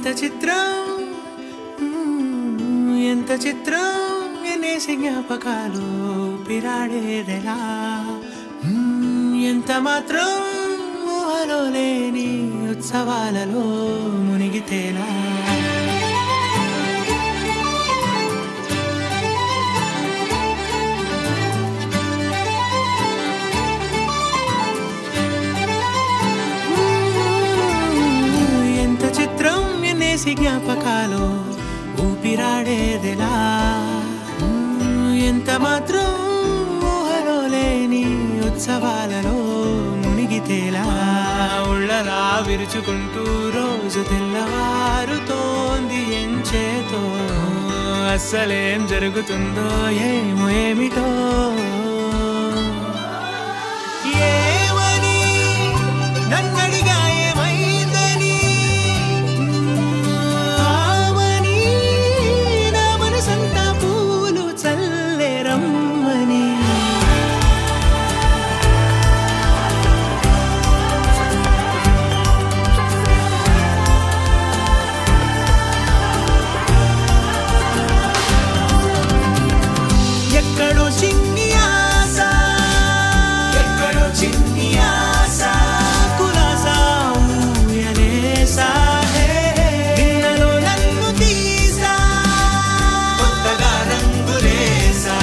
ఎంత చిత్రం మ్మ్, ఎంత చిత్రం ఎన్నేసి జ్ఞాపకాలు పిరాడేదెలా మ్మ్, ఎంత మాత్రం ఊహలో లేని ఉత్సవాలలో మునిగితేలా ఎంత చిత్రం ఎన్నేసి జ్ఞాపకాలు ఊపిరాడేదిలా ఎంత మాత్రం ఊహలో లేని ఉత్సవాలలో మునిగితేలా ఉళ్ళలా విరుచుకుంటూ రోజు తెల్లవారుతోంది ఎంచేతో అస్సలేం జరుగుతుందో ఏమో ఏమిటో ఏమని నన్నడిగా ఏమైందని ఆమని నా మనసంతా పూలు చల్లే రమ్మని ఎక్కడో చిన్ని ఆశ ఎక్కడో చిన్ని ఆశ కులాసా ఊయలేసా హే నిన్నలో నన్ను తీసా కొత్తగా రంగులేసా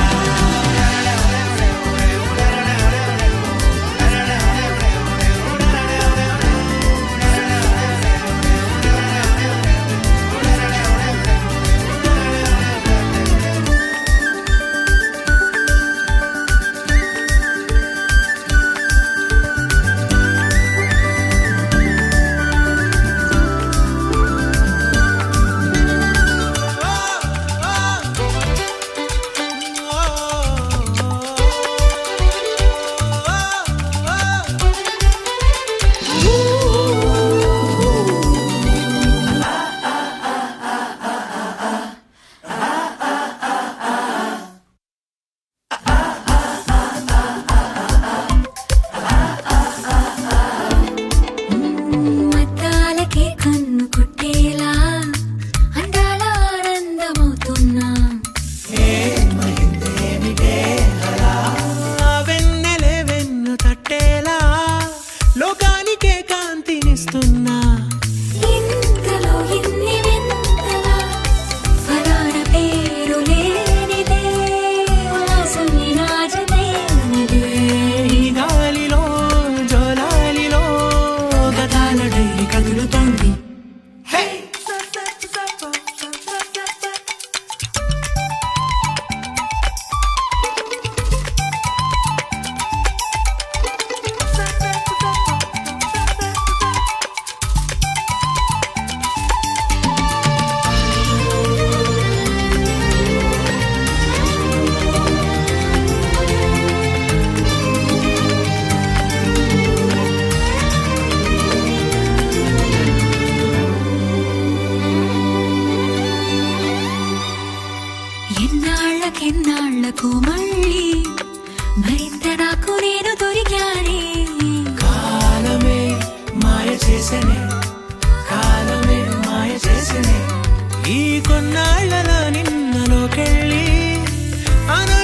మద్దాలకే కన్ను కుట్టేలా అందాల ఆనందమవుతున్నా ఆ వెన్నెలే వెన్ను తట్టేలా లోకానికే కాంతినిస్తున్నా ఇంతలో ఇన్ని వింతలా ఫలాన పేరు లేనిదే వాసని రాజనేనిదే ఈ గాలిలో జోలాలిలో గతాల డైరీ కదులుతోంది హే! ఎన్నాళ్ళకెన్నాళ్ళకు మళ్ళీ మరింత నాకు నేను దొరికానే కాలమే మాయ చేసనే కాలమే మాయ చేసనే ఈ కొన్నాళ్ళలో నిన్నలోకెళ్ళి అన